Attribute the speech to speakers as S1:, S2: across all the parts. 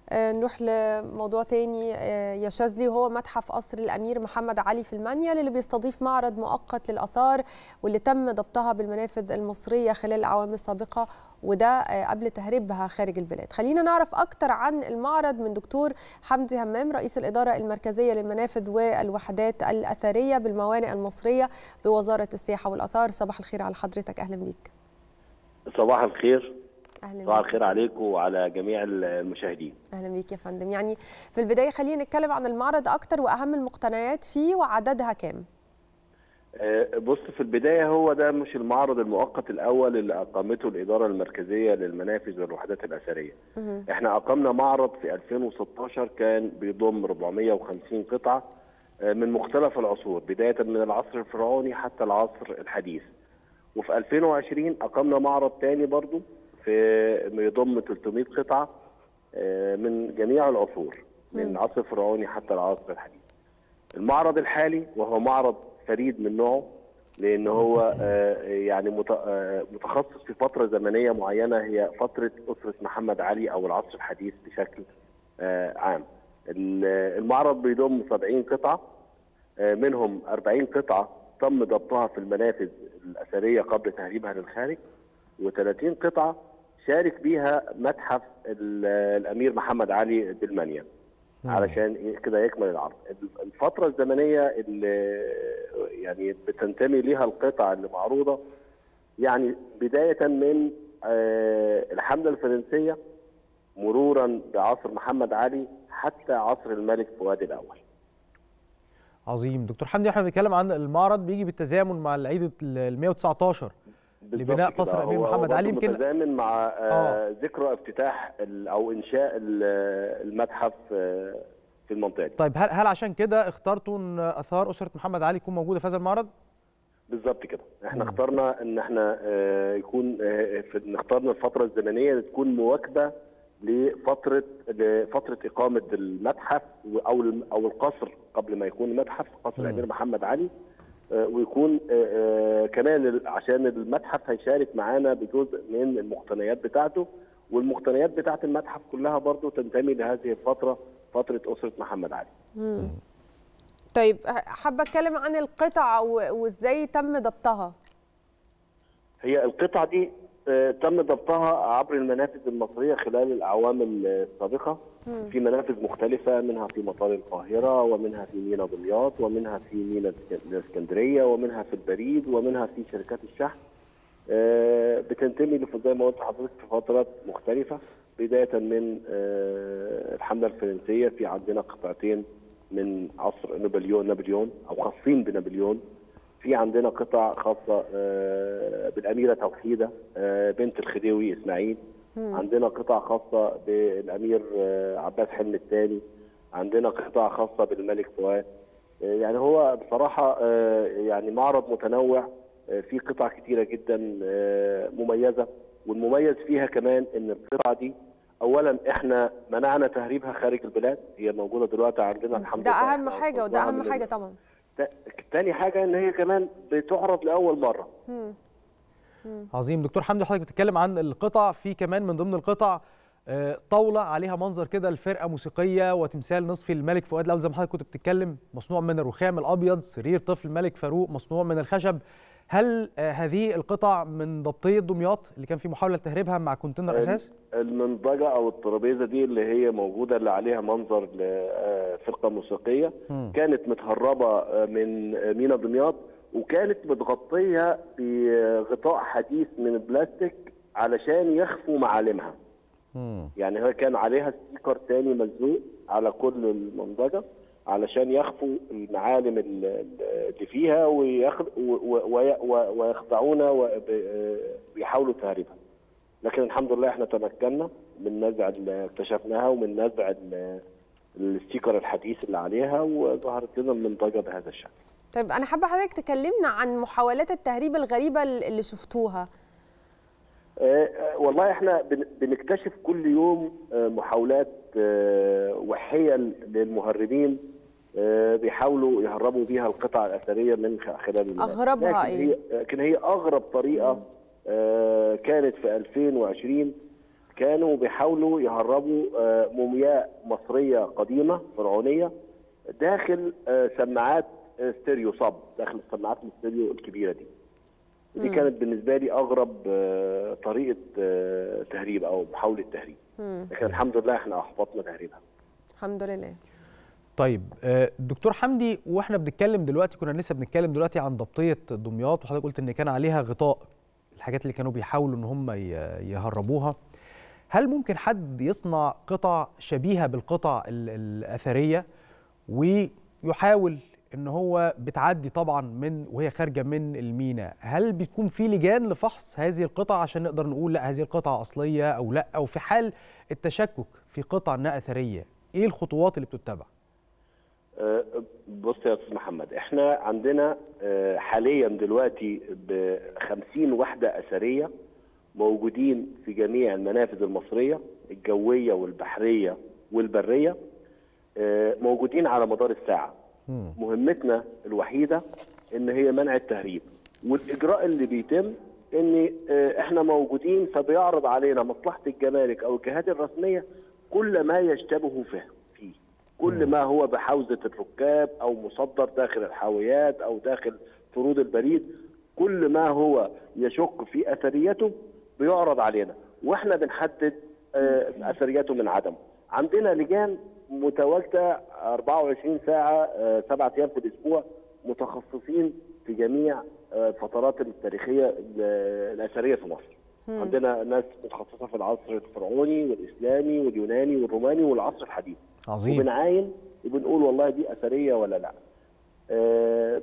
S1: آه، نروح لموضوع تاني آه، يا شاذلي وهو متحف قصر الامير محمد علي في المنيل اللي بيستضيف معرض مؤقت للاثار واللي تم ضبطها بالمنافذ المصريه خلال الاعوام السابقه وده آه، قبل تهريبها خارج البلاد خلينا نعرف اكتر عن المعرض من دكتور حمدي همام رئيس الاداره المركزيه للمنافذ والوحدات الاثريه بالموانئ المصريه بوزاره السياحه والاثار صباح الخير على حضرتك اهلا بيك
S2: صباح الخير
S1: اهلا
S2: صباح
S1: بيك
S2: الخير عليكم وعلى جميع المشاهدين
S1: اهلا بيك يا فندم يعني في البدايه خلينا نتكلم عن المعرض اكتر واهم المقتنيات فيه وعددها كام
S2: آه، بص في البدايه هو ده مش المعرض المؤقت الاول اللي اقامته الاداره المركزيه للمنافذ والوحدات الاثريه
S1: مهم.
S2: احنا اقمنا معرض في 2016 كان بيضم 450 قطعه آه، من مختلف العصور بدايه من العصر الفرعوني حتى العصر الحديث وفي 2020 اقمنا معرض تاني برضو في يضم 300 قطعه آه، من جميع العصور من
S1: مم.
S2: العصر الفرعوني حتى العصر الحديث المعرض الحالي وهو معرض فريد من نوعه لان هو آه، يعني مت- آه، متخصص في فتره زمنيه معينه هي فتره اسره محمد علي او العصر الحديث بشكل آه، عام. ال- المعرض بيضم 70 قطعه آه، منهم 40 قطعه تم ضبطها في المنافذ الاثريه قبل تهريبها للخارج و30 قطعه شارك بيها متحف ال- الامير محمد علي بالمنيا. علشان كده يكمل العرض الفترة الزمنية اللي يعني بتنتمي ليها القطع اللي معروضة يعني بداية من آه، الحملة الفرنسية مرورا بعصر محمد علي حتى عصر الملك فؤاد الأول
S3: عظيم دكتور حمدي احنا بنتكلم عن المعرض بيجي بالتزامن مع العيد ال 119
S2: بالظبط
S3: لبناء
S2: كده.
S3: قصر الأمير
S2: هو-
S3: محمد
S2: هو
S3: علي
S2: برضه
S3: يمكن-
S2: متزامن مع آه
S3: آه.
S2: ذكرى افتتاح ال- أو إنشاء ال- المتحف آه، في المنطقة دي
S3: طيب هل هل عشان كده اخترتوا ان اثار اسره محمد علي تكون موجوده في هذا المعرض؟
S2: بالظبط كده احنا
S3: مم.
S2: اخترنا ان احنا آه، يكون آه، في اخترنا الفتره الزمنيه اللي تكون مواكبه لفتره لفتره اقامه المتحف و- او الم- او القصر قبل ما يكون متحف قصر
S3: مم.
S2: الامير محمد علي آه، ويكون آه، آه، كمان ال- عشان المتحف هيشارك معانا بجزء من المقتنيات بتاعته والمقتنيات بتاعه المتحف كلها برضو تنتمي لهذه الفتره فتره اسره محمد علي
S1: مم. طيب حابه اتكلم عن القطع و- وازاي تم ضبطها
S2: هي القطعة دي آه، تم ضبطها عبر المنافذ المصرية خلال الأعوام السابقة
S1: مم.
S2: في منافذ مختلفة منها في مطار القاهرة ومنها في مينا دمياط ومنها في مينا الإسك- الإسكندرية ومنها في البريد ومنها في شركات الشحن آه، بتنتمي لف- زي ما قلت لحضرتك في فترات مختلفة بداية من آه، الحملة الفرنسية في عندنا قطعتين من عصر نابليون نابليون أو خاصين بنابليون في عندنا قطع خاصة آه، بالأميرة توحيدة آه، بنت الخديوي إسماعيل
S1: مم.
S2: عندنا قطع خاصة بالأمير آه، عباس حلمي الثاني عندنا قطع خاصة بالملك فؤاد آه، يعني هو بصراحة آه، يعني معرض متنوع آه، فيه قطع كتيرة جدا آه، مميزة والمميز فيها كمان ان القطعة دي اولا احنا منعنا تهريبها خارج البلاد هي موجودة دلوقتي عندنا الحمد
S1: ده
S2: لله
S1: اهم
S2: إحنا
S1: حاجه وده
S2: أنقذناها
S1: اهم
S2: من
S1: حاجه
S2: ال-
S1: طبعا
S2: تا- تاني حاجة ان هي كمان بتعرض لأول مرة
S1: مم.
S3: عظيم دكتور حمدي حضرتك بتتكلم عن القطع في كمان من ضمن القطع آه، طاوله عليها منظر كده الفرقه موسيقيه وتمثال نصفي الملك فؤاد الاول زي ما حضرتك كنت بتتكلم مصنوع من الرخام الابيض سرير طفل الملك فاروق مصنوع من الخشب هل آه، هذه القطع من ضبطيه دمياط اللي كان في محاوله تهريبها مع كونتينر اساس؟
S2: المنضجة أو الترابيزة دي اللي هي موجودة اللي عليها منظر لفرقة موسيقية
S3: مم.
S2: كانت متهربة آه، من آه، مينا دمياط وكانت متغطية بغطاء حديث من البلاستيك علشان يخفوا معالمها
S3: مم.
S2: يعني هي كان عليها ستيكر تاني ملزوق على كل المنضجة علشان يخفوا المعالم ال- ال- اللي فيها ويخ- و- و- وي- و- ويخدعونا ويحاولوا تهريبها لكن الحمد لله احنا تمكنا من نزع ال- اكتشفناها ومن نزع ال- الستيكر الحديث اللي عليها وظهرت لنا المنضجة بهذا الشكل
S1: طيب انا حابه حضرتك تكلمنا عن محاولات التهريب الغريبه اللي شفتوها
S2: آه، آه، والله احنا بن- بنكتشف كل يوم آه، محاولات آه، وحيل للمهربين آه، بيحاولوا يهربوا بيها القطع الاثريه من خ- خلال البلاد.
S1: أغربها
S2: لكن
S1: إيه؟
S2: هي لكن هي اغرب طريقه آه، كانت في 2020 كانوا بيحاولوا يهربوا آه، مومياء مصريه قديمه فرعونيه داخل آه، سماعات آه، ستيريو صب داخل السماعات الستيريو الكبيره دي دي كانت بالنسبه لي اغرب آه، طريقه آه، تهريب او محاوله تهريب لكن الحمد لله احنا احبطنا تهريبها
S1: الحمد لله
S3: طيب آه، دكتور حمدي واحنا بنتكلم دلوقتي كنا لسه بنتكلم دلوقتي عن ضبطيه دمياط وحضرتك قلت ان كان عليها غطاء الحاجات اللي كانوا بيحاولوا ان هم ي- يهربوها هل ممكن حد يصنع قطع شبيهه بالقطع ال- الاثريه ويحاول ان هو بتعدي طبعا من وهي خارجه من الميناء هل بيكون في لجان لفحص هذه القطع عشان نقدر نقول لا هذه القطعه اصليه او لا او في حال التشكك في قطع انها اثريه ايه الخطوات اللي بتتبع
S2: آه، بص يا استاذ محمد احنا عندنا آه، حاليا دلوقتي ب 50 وحده اثريه موجودين في جميع المنافذ المصريه الجويه والبحريه والبريه آه، موجودين على مدار الساعه
S3: مم.
S2: مهمتنا الوحيده ان هي منع التهريب والاجراء اللي بيتم ان آه، احنا موجودين فبيعرض علينا مصلحه الجمارك او الجهات الرسميه كل ما يشتبه فيه فيه كل ما هو بحوزه الركاب او مصدر داخل الحاويات او داخل فروض البريد كل ما هو يشك في اثريته بيعرض علينا واحنا بنحدد آه، اثريته من عدمه عندنا لجان متواجده 24 ساعه آه، سبعة ايام في الاسبوع متخصصين في جميع آه، الفترات التاريخيه ال- الاثريه في مصر. عندنا ناس متخصصه في العصر الفرعوني والاسلامي واليوناني والروماني والعصر الحديث.
S3: عظيم
S2: وبنعاين وبنقول والله دي اثريه ولا لا. آه،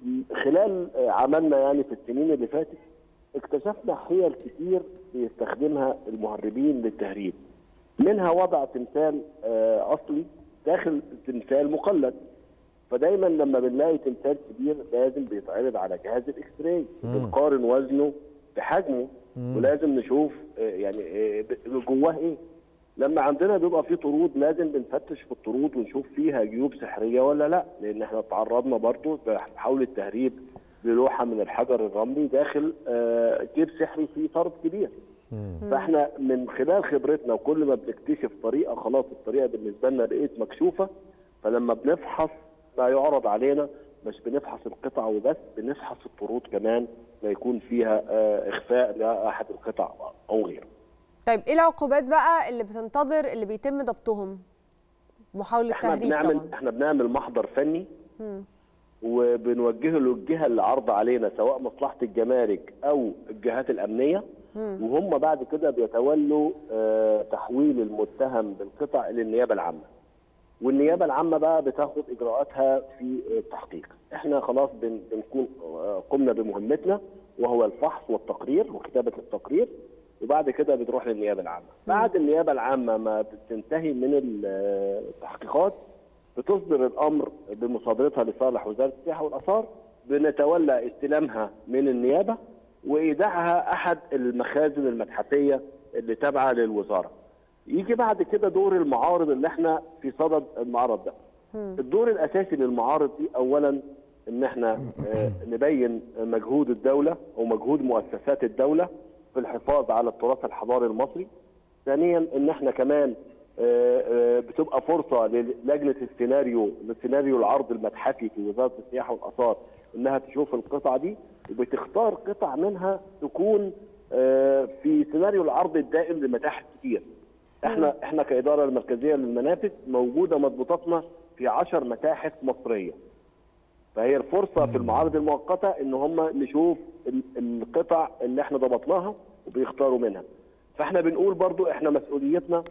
S2: خلال آه، عملنا يعني في السنين اللي فاتت اكتشفنا حيل كتير بيستخدمها المهربين للتهريب. منها وضع تمثال آه، اصلي داخل تمثال مقلد. فدايما لما بنلاقي تمثال كبير لازم بيتعرض على جهاز الاكس راي بنقارن وزنه بحجمه ولازم نشوف آه، يعني آه، ب- جواه ايه لما عندنا بيبقى في طرود لازم بنفتش في الطرود ونشوف فيها جيوب سحريه ولا لا لان احنا تعرضنا برضو بحاول التهريب للوحه من الحجر الرملي داخل آه، جيب سحري فيه طرد كبير فاحنا من خلال خبرتنا وكل ما بنكتشف طريقه خلاص الطريقه بالنسبه لنا بقيت مكشوفه فلما بنفحص ما يعرض علينا مش بنفحص القطع وبس بنفحص الطرود كمان لا يكون فيها آه، اخفاء لاحد القطع او غيره
S1: طيب ايه العقوبات بقى اللي بتنتظر اللي بيتم ضبطهم محاولة
S2: احنا
S1: تهريب
S2: بنعمل
S1: طبعا
S2: احنا بنعمل محضر فني
S1: مم.
S2: وبنوجهه للجهه اللي عارضه علينا سواء مصلحه الجمارك او الجهات الامنيه وهم بعد كده بيتولوا آه، تحويل المتهم بالقطع الى النيابه العامه والنيابه العامه بقى بتاخد اجراءاتها في التحقيق احنا خلاص بن- بنكون آه، قمنا بمهمتنا وهو الفحص والتقرير وكتابه التقرير وبعد كده بتروح للنيابه العامه بعد النيابه العامه ما بتنتهي من ال- التحقيقات بتصدر الامر بمصادرتها لصالح وزاره السياحه والاثار بنتولى استلامها من النيابه وايداعها احد المخازن المتحفيه اللي تابعه للوزاره. يجي بعد كده دور المعارض اللي احنا في صدد المعرض ده. الدور الاساسي للمعارض دي اولا ان احنا آه، نبين مجهود الدوله او مجهود مؤسسات الدوله في الحفاظ على التراث الحضاري المصري. ثانيا ان احنا كمان آه، آه، بتبقى فرصه للجنه السيناريو لسيناريو العرض المتحفي في وزاره السياحه والاثار انها تشوف القطع دي وبتختار قطع منها تكون آه، في سيناريو العرض الدائم لمتاحف كتير. احنا احنا كاداره المركزيه للمنافذ موجوده مضبوطاتنا في 10 متاحف مصريه. فهي الفرصه في المعارض المؤقته ان هم نشوف ال- القطع اللي احنا ضبطناها وبيختاروا منها. فاحنا بنقول برضو احنا مسؤوليتنا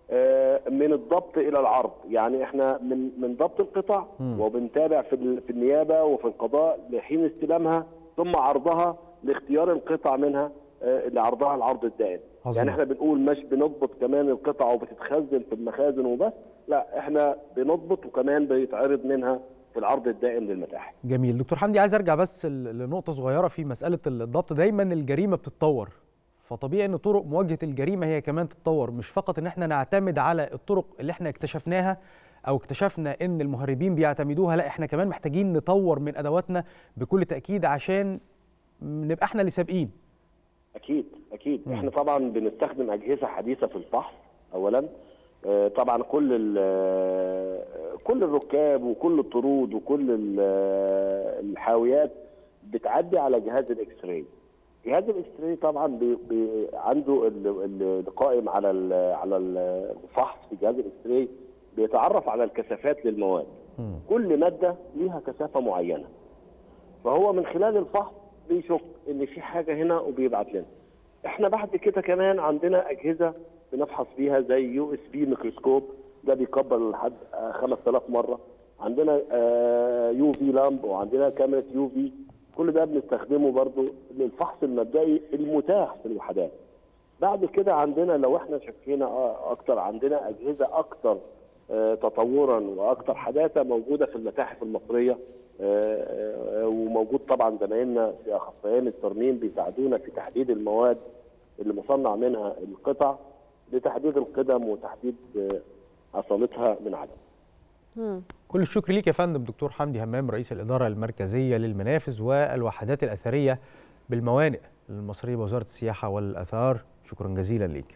S2: آه، من الضبط الى العرض يعني احنا من من ضبط القطع وبنتابع في ال- في النيابه وفي القضاء لحين استلامها ثم عرضها لاختيار القطع منها آه، لعرضها العرض الدائم
S3: عظيم.
S2: يعني احنا بنقول مش بنضبط كمان القطع وبتتخزن في المخازن وبس لا احنا بنضبط وكمان بيتعرض منها في العرض الدائم للمتاحف
S3: جميل دكتور حمدي عايز ارجع بس ل- لنقطه صغيره في مساله الضبط دايما الجريمه بتتطور فطبيعي ان طرق مواجهه الجريمه هي كمان تتطور مش فقط ان احنا نعتمد على الطرق اللي احنا اكتشفناها او اكتشفنا ان المهربين بيعتمدوها لا احنا كمان محتاجين نطور من ادواتنا بكل تاكيد عشان نبقى احنا اللي سابقين
S2: اكيد اكيد
S3: مم.
S2: احنا طبعا بنستخدم اجهزه حديثه في الفحص اولا آه، طبعا كل ال- آه، كل الركاب وكل الطرود وكل ال- آه، الحاويات بتعدي على جهاز الاكس راي جهاز الاكس راي طبعا بي بي عنده ال- ال- القائم على ال- على الفحص في جهاز الاكس راي بيتعرف على الكثافات للمواد
S3: مم.
S2: كل ماده ليها كثافه معينه فهو من خلال الفحص بيشوف ان في حاجه هنا وبيبعت لنا احنا بعد كده كمان عندنا اجهزه بنفحص بيها زي يو اس بي ميكروسكوب ده بيكبر لحد آه، 5000 مره عندنا يو في لامب وعندنا كاميرا يو في كل ده بنستخدمه برضو للفحص المبدئي المتاح في الوحدات بعد كده عندنا لو احنا شكينا آه، اكتر عندنا اجهزه اكتر آه، تطورا واكتر حداثه موجوده في المتاحف المصريه آه، آه، وموجود طبعا زمايلنا في اخصائيين الترميم بيساعدونا في تحديد المواد اللي مصنع منها القطع لتحديد القدم وتحديد آه، اصالتها من عدم
S1: مم.
S3: كل الشكر ليك يا فندم دكتور حمدي همام رئيس الإدارة المركزية للمنافذ والوحدات الأثرية بالموانئ المصرية بوزارة السياحة والآثار شكرا جزيلا ليك